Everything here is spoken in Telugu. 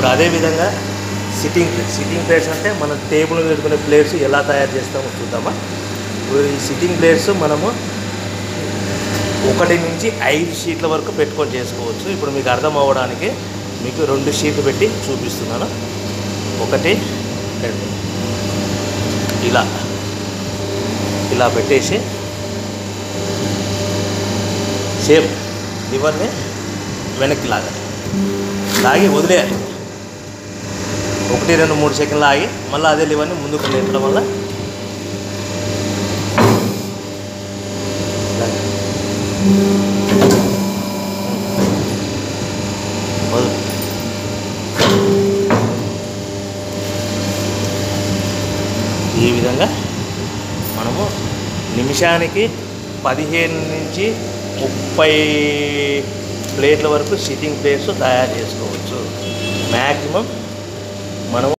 ఇప్పుడు అదేవిధంగా సిట్టింగ్ ప్లేట్స్ సిట్టింగ్ ప్లేట్స్ అంటే మనం టేబుల్ మీద పెట్టుకునే ప్లేట్స్ ఎలా తయారు చేస్తామో చూద్దామా ఇప్పుడు ఈ సిట్టింగ్ ప్లేట్స్ మనము ఒకటి నుంచి ఐదు షీట్ల వరకు పెట్టుకొని చేసుకోవచ్చు ఇప్పుడు మీకు అర్థం అవ్వడానికి మీకు రెండు షీట్లు పెట్టి చూపిస్తున్నాను ఒకటి రెండు ఇలా ఇలా పెట్టేసి సేమ్ లివర్ని వెనక్కి లాగాలి లాగి వదిలేయాలి ఒకటి రెండు మూడు సెకండ్లు ఆగి మళ్ళీ అదే లివర్ని ముందుకు లేపడం వల్ల లాగి. వదులు. ఈ విధంగా మనము నిమిషానికి పదిహేను నుంచి ముప్పై ప్లేట్ల వరకు సిట్టింగ్ ప్లేట్స్ తయారు చేసుకోవచ్చు మ్యాక్సిమం మనము